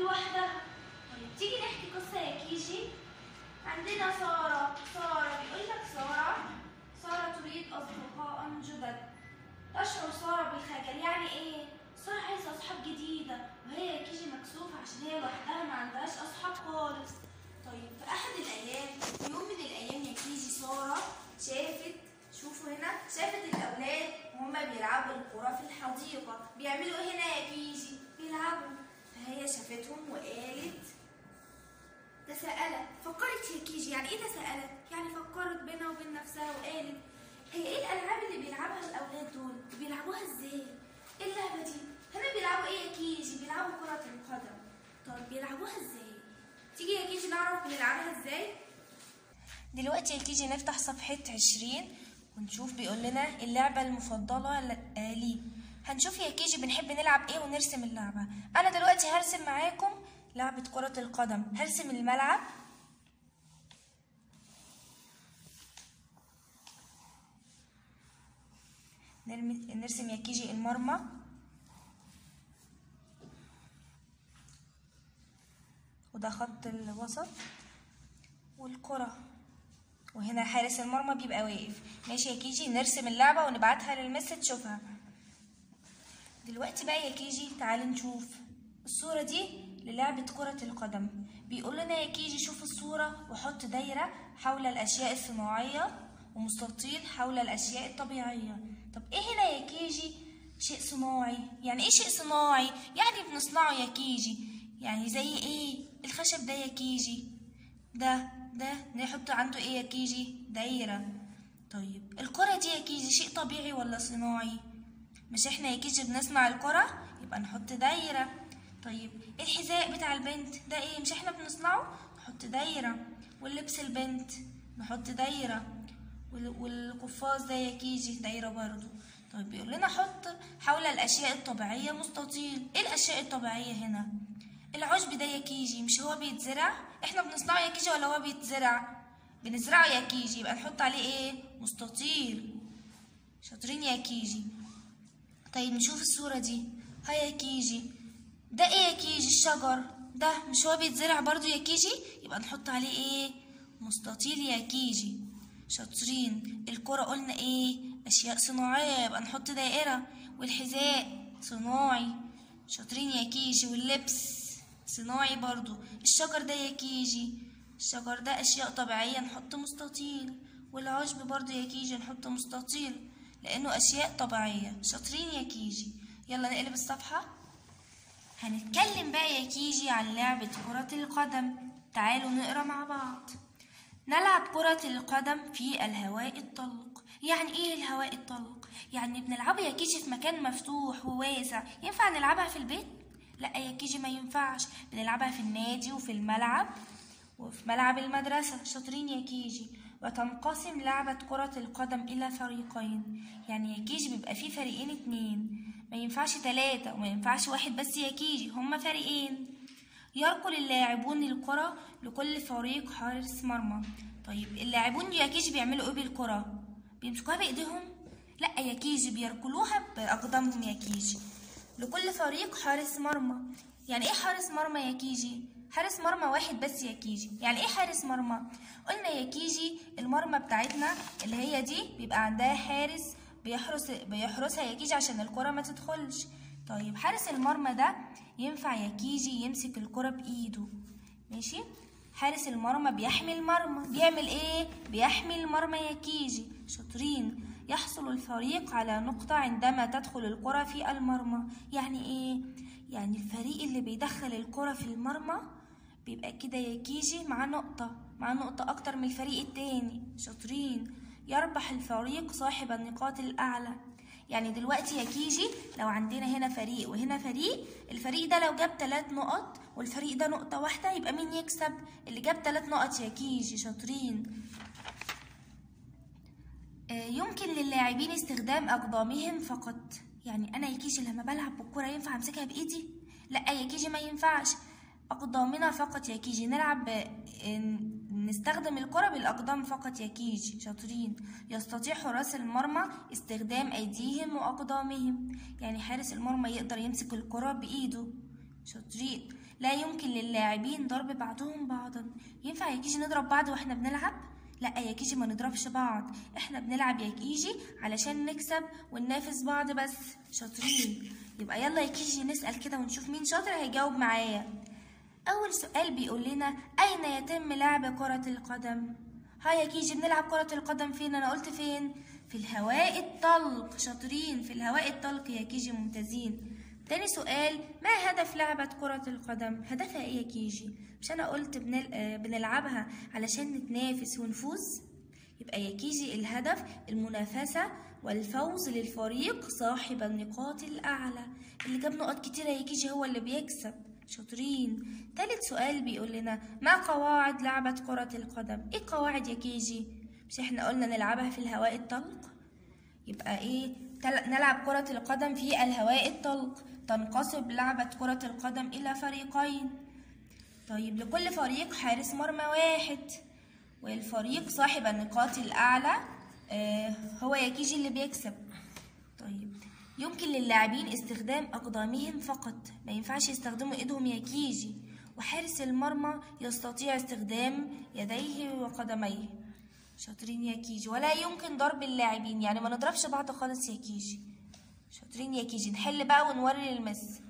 لوحدها طيب تيجي نحكي قصة يا كيجي عندنا سارة سارة بيقول لك سارة سارة تريد أصدقاء جدد تشعر سارة بالخجل يعني إيه؟ سارة عايزة أصحاب جديدة وهي يا كيجي مكسوفة عشان هي لوحدها ما عندهاش أصحاب خالص طيب في أحد الأيام في يوم من الأيام يا كيجي سارة شافت شوفوا هنا شافت الأولاد وهما بيلعبوا الكرة في الحديقة بيعملوا إيه هنا يا كيجي؟ بيلعبوا فهي شافتهم وقالت تساءلت فكرت يا كيجي يعني ايه تساءلت يعني فكرت بينها وبين نفسها وقالت هي ايه الالعاب اللي بيلعبها الاولاد دول بيلعبوها ازاي ايه اللعبه دي هنا بيلعبوا ايه يا كيجي بيلعبوا كره القدم طب بيلعبوها ازاي تيجي يا كيجي نعرف بنلعبها ازاي دلوقتي يا كيجي نفتح صفحة عشرين ونشوف بيقول لنا اللعبة المفضلة ل- آه لي هنشوف يا كيجي بنحب نلعب ايه ونرسم اللعبة انا دلوقتي هرسم معاكم لعبة كرة القدم هرسم الملعب نرمي- نرسم يا كيجي المرمى وده خط الوسط والكرة وهنا حارس المرمى بيبقى واقف ماشي يا كيجي نرسم اللعبة ونبعتها للمس تشوفها دلوقتي بقى يا كيجي تعالي نشوف الصورة دي للعبة كرة القدم بيقول لنا يا كيجي شوف الصورة وحط دايرة حول الأشياء الصناعية ومستطيل حول الأشياء الطبيعية طب إيه هنا يا كيجي شيء صناعي يعني إيه شيء صناعي يعني بنصنعه يا كيجي يعني زي إيه الخشب ده يا كيجي ده ده نحط عنده إيه يا كيجي دايرة طيب الكرة دي يا كيجي شيء طبيعي ولا صناعي مش احنا يا كيجي بنصنع الكرة يبقى نحط دايرة طيب الحذاء بتاع البنت ده ايه مش احنا بنصنعه نحط دايرة واللبس البنت نحط دايرة وال- والقفاز ده يا كيجي دايرة برضو طيب بيقول لنا حط حول الأشياء الطبيعية مستطيل ايه الأشياء الطبيعية هنا العشب ده يا كيجي مش هو بيتزرع احنا بنصنعه يا كيجي ولا هو بيتزرع بنزرعه يا كيجي يبقى نحط عليه ايه مستطيل شاطرين يا كيجي طيب نشوف الصورة دي هيا يا كيجي ده ايه يا كيجي الشجر ده مش هو بيتزرع برضو يا كيجي يبقى نحط عليه ايه مستطيل يا كيجي شاطرين الكرة قلنا ايه اشياء صناعية يبقى نحط دائرة والحذاء صناعي شاطرين يا كيجي واللبس صناعي برضو الشجر ده يا كيجي الشجر ده اشياء طبيعية نحط مستطيل والعشب برضو يا كيجي نحط مستطيل لانه اشياء طبيعية شاطرين يا كيجي يلا نقلب الصفحة هنتكلم بقى يا كيجي عن لعبة كرة القدم تعالوا نقرا مع بعض نلعب كرة القدم في الهواء الطلق يعني ايه الهواء الطلق يعني بنلعبه يا كيجي في مكان مفتوح وواسع ينفع نلعبها في البيت لا يا كيجي ما ينفعش بنلعبها في النادي وفي الملعب وفي ملعب المدرسة شاطرين يا كيجي وتنقسم لعبة كرة القدم إلى فريقين يعني يا كيجي بيبقى فيه فريقين اتنين ما ينفعش تلاتة وما ينفعش واحد بس يا كيجي هما فريقين يركل اللاعبون الكرة لكل فريق حارس مرمى طيب اللاعبون يا كيجي بيعملوا ايه بالكرة بيمسكوها بايديهم لا يا كيجي بيركلوها باقدامهم يا كيجي لكل فريق حارس مرمى يعني ايه حارس مرمى يا كيجي حارس مرمى واحد بس يا كيجي يعني ايه حارس مرمى قلنا يا كيجي المرمى بتاعتنا اللي هي دي بيبقى عندها حارس بيحرس بيحرسها يا كيجي عشان الكرة ما تدخلش طيب حارس المرمى ده ينفع يا كيجي يمسك الكرة بإيده ماشي حارس المرمى بيحمي المرمى بيعمل ايه بيحمي المرمى يا كيجي شاطرين يحصل الفريق على نقطة عندما تدخل الكرة في المرمى يعني ايه يعني الفريق اللي بيدخل الكرة في المرمى بيبقى كده يا كيجي مع نقطة مع نقطة أكتر من الفريق التاني شاطرين يربح الفريق صاحب النقاط الأعلى يعني دلوقتي يا كيجي لو عندنا هنا فريق وهنا فريق الفريق ده لو جاب تلات نقط والفريق ده نقطة واحدة يبقى مين يكسب اللي جاب تلات نقط يا كيجي شاطرين آه، يمكن للاعبين استخدام أقدامهم فقط يعني أنا يا كيجي لما بلعب بالكرة ينفع أمسكها بإيدي؟ لا يا كيجي ما ينفعش أقدامنا فقط يا كيجي نلعب ب- نستخدم الكرة بالأقدام فقط يا كيجي شاطرين يستطيع حراس المرمى استخدام أيديهم وأقدامهم يعني حارس المرمى يقدر يمسك الكرة بإيده شاطرين لا يمكن للاعبين ضرب بعضهم بعضا ينفع يا كيجي نضرب بعض واحنا بنلعب لا يا كيجي ما نضربش بعض احنا بنلعب يا كيجي علشان نكسب وننافس بعض بس شاطرين يبقى يلا يا كيجي نسأل كده ونشوف مين شاطر هيجاوب معايا أول سؤال بيقول لنا أين يتم لعب كرة القدم؟ ها يا كيجي بنلعب كرة القدم فين؟ أنا قلت فين؟ في الهواء الطلق شاطرين في الهواء الطلق يا كيجي ممتازين تاني سؤال ما هدف لعبة كرة القدم؟ هدفها ايه يا كيجي؟ مش أنا قلت بنل... آه، بنلعبها علشان نتنافس ونفوز؟ يبقى يا كيجي الهدف المنافسة والفوز للفريق صاحب النقاط الأعلى اللي جاب نقط كتيرة يا كيجي هو اللي بيكسب شاطرين تالت سؤال بيقول لنا ما قواعد لعبة كرة القدم ايه قواعد يا كيجي مش احنا قلنا نلعبها في الهواء الطلق يبقى ايه تل- نلعب كرة القدم في الهواء الطلق تنقسم لعبة كرة القدم إلى فريقين طيب لكل فريق حارس مرمى واحد والفريق صاحب النقاط الأعلى آه هو يكيجي اللي بيكسب طيب يمكن للاعبين استخدام أقدامهم فقط ما ينفعش يستخدموا إيدهم يكيجي وحارس المرمى يستطيع استخدام يديه وقدميه شاطرين يا كيجي ولا يمكن ضرب اللاعبين يعني ما نضربش بعض خالص يا كيجي شاطرين يا كيجي نحل بقى ونوري للمس